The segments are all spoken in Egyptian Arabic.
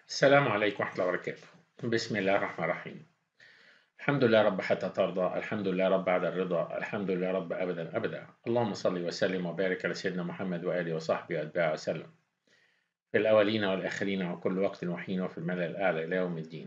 السلام عليكم ورحمة الله وبركاته بسم الله الرحمن الرحيم الحمد لله رب حتى ترضى الحمد لله رب بعد الرضا الحمد لله رب أبدا أبدا اللهم صل وسلم وبارك على سيدنا محمد وآله وصحبه وأتباعه وسلم في الأولين والآخرين وكل وقت وحين وفي الملأ الأعلى إلى يوم الدين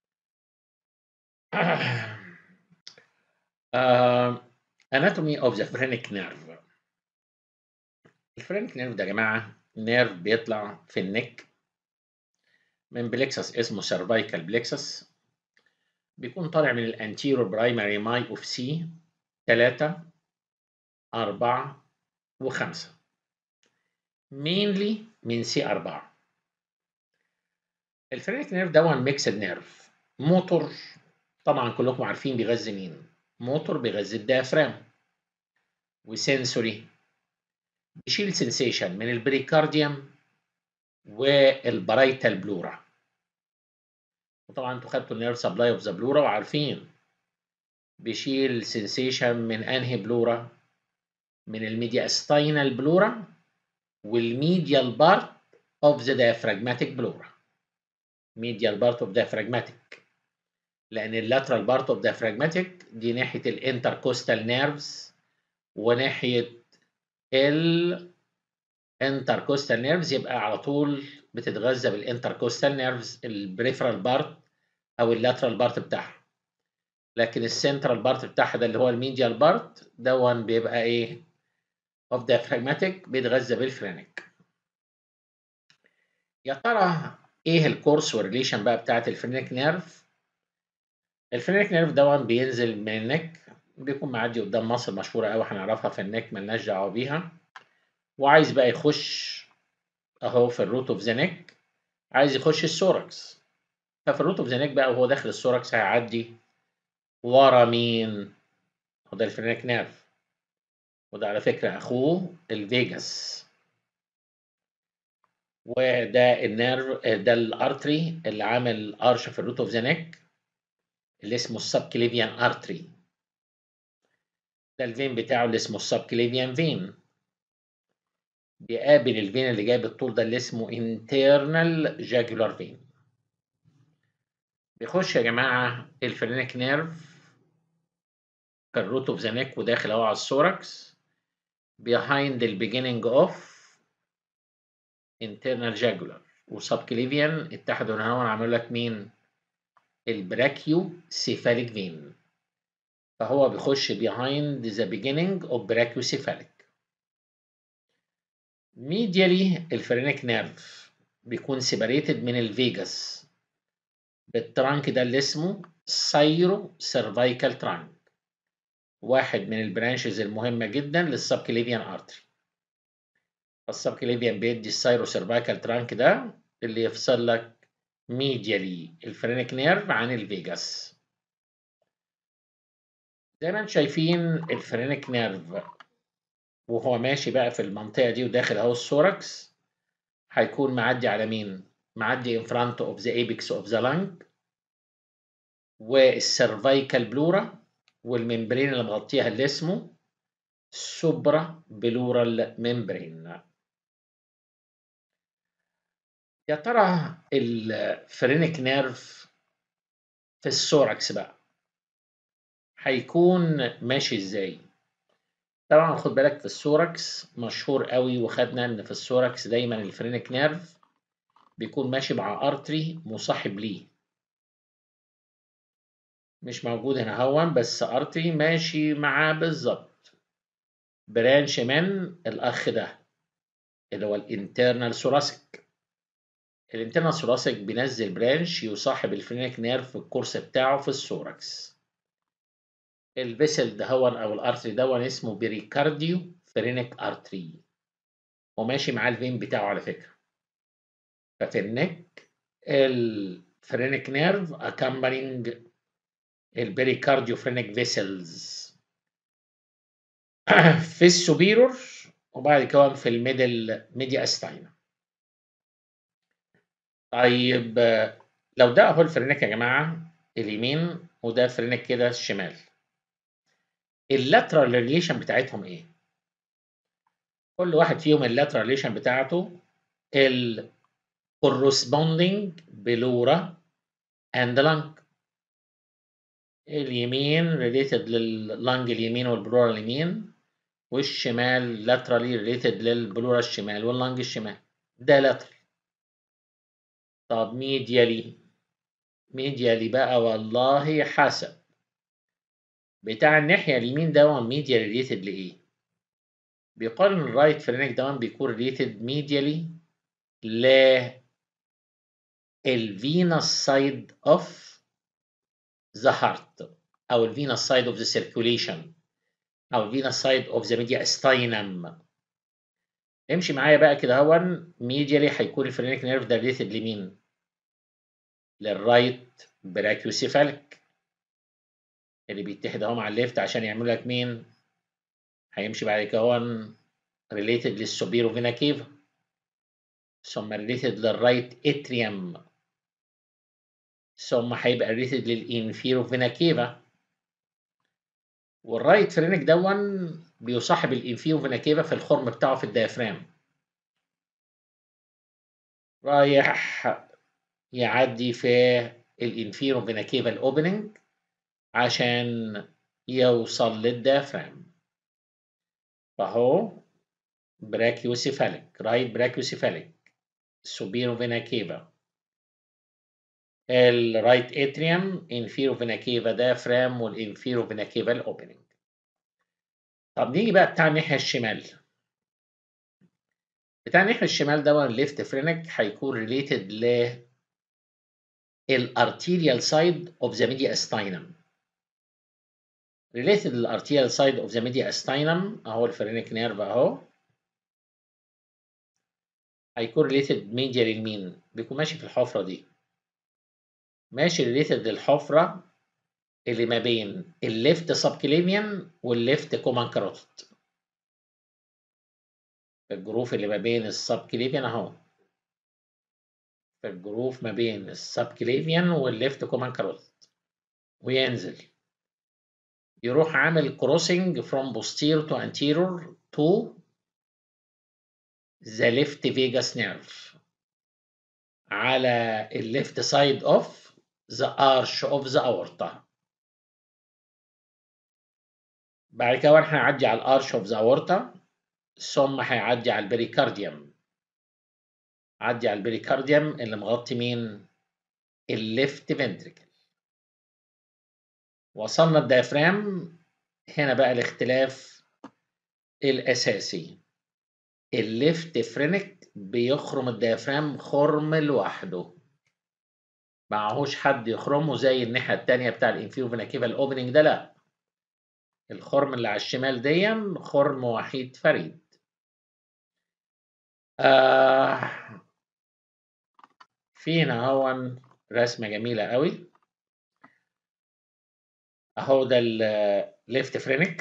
uh, anatomy of the phrenic nerve الفرينك نيرف ده يا جماعة نيرف بيطلع في النك من بلكسس اسمه سيرفايكال بلكسس بيكون طالع من الانتيرو برايمري ماي اوف سي 3 4 و5 mainly من سي 4 الفرينك نيرف ده ميكسد نيرف موتور طبعا كلكم عارفين بيغذي مين موتور بيغذي الديافرام وسنسوري بيشيل سنسيشن من البريكارديوم والبرايتال بلورا وطبعا انتوا خدتوا النيرف سبلاي اوف ذا بلورا وعارفين بيشيل سنسيشن من انهي بلورا من الميديا ستاينال بلورا والميديال بارت اوف ذا diaphragmatic بلورا ميديال بارت اوف diaphragmatic لان اللاترال بارت اوف diaphragmatic دي ناحيه الانتركوستال نيرفز وناحيه ال انتركوستال نيرفز يبقى على طول بتتغذى بالانتركوستال نيرفز البريفرال بارت او اللاترال بارت بتاعها لكن السنترال بارت بتاعها ده اللي هو الميديال بارت ده بيبقى ايه اوف diaphragmatic بيتغذى بالفرينك يا ترى ايه الكورس والريليشن بقى بتاعت الفرينك نيرف الفرينك نيرف ده بينزل من النك بيكون معدي قدام مصر مشهوره قوي هنعرفها في النك ملناش دعوه بيها وعايز بقى يخش اهو في الروت اوف ذا نيك عايز يخش السوركس ففي الروت اوف ذا نيك بقى وهو داخل السوركس هيعدي ورا مين؟ وده الفرينك نيرف وده على فكرة أخوه الفيجاس وده النيرف ده الارتري اللي عامل ارش في الروت اوف ذا نيك اللي اسمه السبكليفيان ارتري ده الفين بتاعه اللي اسمه السبكليفيان فين بيقابل الفين اللي جاي بالطول ده اللي اسمه internal jugular vein بيخش يا جماعة الفرينك نيرف كالروت اوف ذا نيك وداخل اهو على السوركس behind the beginning of internal jugular وسبكليفيان اتحدوا هنا عملوا لك مين؟ البراكيو سيفاليك فين فهو بيخش behind the beginning of brachiocephalic ميديالي الفرينك نيرف بيكون سيبريتد من الفيجاس بالترانك ده اللي اسمه سايرو سيرفايكال ترانك واحد من البرانشز المهمة جدا للسبكليفيان ارتري السبكليفيان بيدي السايرو سيرفايكال ترانك ده اللي يفصل لك ميديالي الفرينك نيرف عن الفيجاس زي ما انتم شايفين الفرينك نيرف وهو ماشي بقى في المنطقة دي وداخل اهو السوركس هيكون معدي على مين؟ معدي in front of the apex of the lung والسيرفايكال بلورا والممبرين اللي مغطيها اللي اسمه سوبرا بلورال ممبرين يا ترى الفرينك نيرف في السوركس بقى هيكون ماشي ازاي؟ طبعا خد بالك في السوركس مشهور قوي وخدنا ان في السوركس دايما الفرينك نيرف بيكون ماشي مع ارتري مصاحب ليه مش موجود هنا هون بس ارتري ماشي معاه بالظبط برانش من الاخ ده اللي هو الانترنال ثوراسيك الانترنال ثوراسيك بينزل برانش يصاحب الفرينك نيرف في الكورس بتاعه في السوركس الفيسل دهون او الارتري دهون اسمه بريكارديو فرينك ارتري وماشي معاه الفين بتاعه على فكره ففي النك الفرينك نيرف اكمبانينج البريكارديو فرينك فيسلز في السوبيرور وبعد كده في الميدل ميديا استاينا طيب لو ده اهو الفرينك يا جماعه اليمين وده فرينك كده الشمال اللاترال ريليشن بتاعتهم ايه؟ كل واحد فيهم اللاترال ريليشن بتاعته corresponding pleura and lung اليمين related لللنج اليمين والبلورا اليمين والشمال laterally related للبلورا الشمال واللنج الشمال ده lateral طب medially medially بقى والله حسب بتاع الناحية اليمين ده ميديا ريليتد لإيه؟ بيقال إن الرايت فرينك ده بيكون ريليتد ميديالي ل الفينس سايد اوف ذا هارت أو الفينس سايد اوف ذا سيركوليشن أو الفينس سايد اوف ذا ميديا ستاينم امشي معايا بقى كده هون ميديالي هيكون الفرينك نيرف ده ريليتد لمين؟ للرايت براكيوسيفاليك اللي بيتحد اهو مع الليفت عشان يعمل لك مين هيمشي بعد كده هو ريليتد للسوبيرو فينا كيفا ثم ريليتد للرايت اتريوم ثم هيبقى ريليتد للانفيرو فينا كيفا والرايت فرينك دون بيصاحب الانفيرو فينا كيفا في الخرم بتاعه في الديافرام رايح يعدي في الانفيرو فينا كيفا الاوبننج عشان يوصل للدافرام فهو براكيوسيفاليك رايت براكيوسيفاليك سوبيرو فينا كيفا الرايت اتريوم انفيرو فينا كيفا دافرام والانفيرو فينا كيفا الاوبننج طب نيجي بقى بتاع الناحيه الشمال بتاع الناحيه الشمال ده الليفت فرينك هيكون ريليتد ل الارتيريال سايد اوف ذا mediastinum related للارتيريال سايد اوف ذا mediastinum اهو الفرينك نيرف اهو هيكون ريليتد ميديال لمين؟ بيكون ماشي في الحفره دي ماشي ريليتد للحفره اللي ما بين الليفت سبكليفيان والليفت كومان كاروتيد الجروف اللي ما بين السبكليفيان اهو في الجروف ما بين السبكليفيان والليفت كومان كاروتيد وينزل يروح عامل crossing from posterior to anterior to the left vagus nerve على ال left side of the arch of the aorta بعد كده هنعدي على الارش اوف ذا اورتا ثم هيعدي على البريكارديوم عدي على البريكارديوم اللي مغطي مين الليفت فنتريكل وصلنا الديافرام هنا بقى الاختلاف الاساسي الليفت فرينك بيخرم الديافرام خرم لوحده معهوش حد يخرمه زي الناحيه التانية بتاع الانفيرو فينا كيفا الاوبننج ده لا الخرم اللي على الشمال دي خرم وحيد فريد آه فينا هو رسمة جميلة قوي اهو ده الليفت فرينك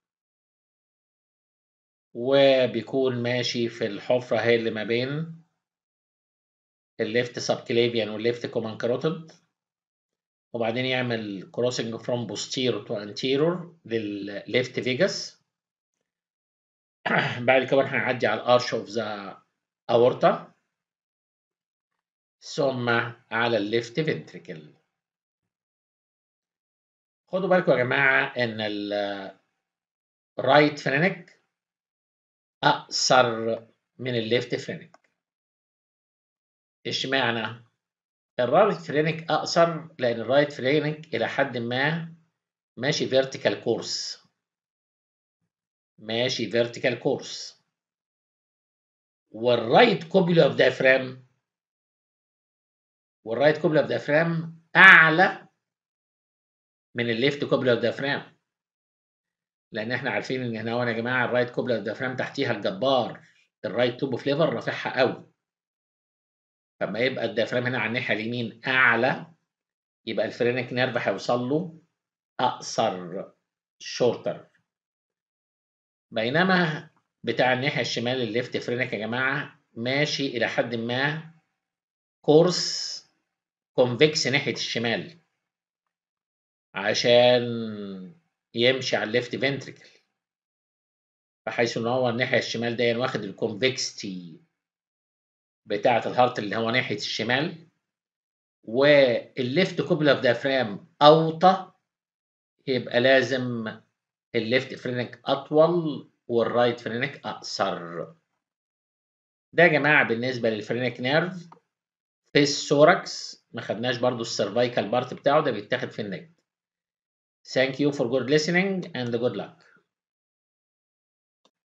وبيكون ماشي في الحفرة هي اللي ما بين الليفت سبكليفيان والليفت كومان كاروتيد وبعدين يعمل crossing from posterior to anterior للليفت فيجاس بعد كده هنعدي على الارش اوف ذا اورتا ثم على الليفت فنتريكل خدوا بالكم يا جماعه ان الرايت فرينك اقصر من الليفت فرينك اشمعنى الرايت فرينك اقصر لان الرايت فرينك الى حد ما ماشي فيرتيكال كورس ماشي فيرتيكال كورس والرايت كوبيلا اوف دايفرام والرايت كوبيلا اوف دايفرام اعلى من الليفت كوبيلا اوف دايفرام لان احنا عارفين ان هنا يا جماعه الرايت كوبيلا اوف دايفرام تحتيها الجبار الرايت توب اوف ليفر رافعها قوي فما يبقى الديافرام هنا على الناحيه اليمين اعلى يبقى الفرينك نيرف هيوصل له اقصر شورتر بينما بتاع الناحيه الشمال الليفت فرينك يا جماعه ماشي الى حد ما كورس كونفكس ناحيه الشمال عشان يمشي على الليفت فنتريكل بحيث ان هو الناحيه الشمال دايما واخد الكونفكستي بتاعة الهارت اللي هو ناحية الشمال والليفت كوبل اوف ديافرام اوطى يبقى لازم الليفت فرينك اطول والرايت فرينك اقصر ده يا جماعه بالنسبه للفرينك نيرف في السوركس ما خدناش برضو السيرفايكال بارت بتاعه ده بيتاخد في النك Thank you for good listening and good luck.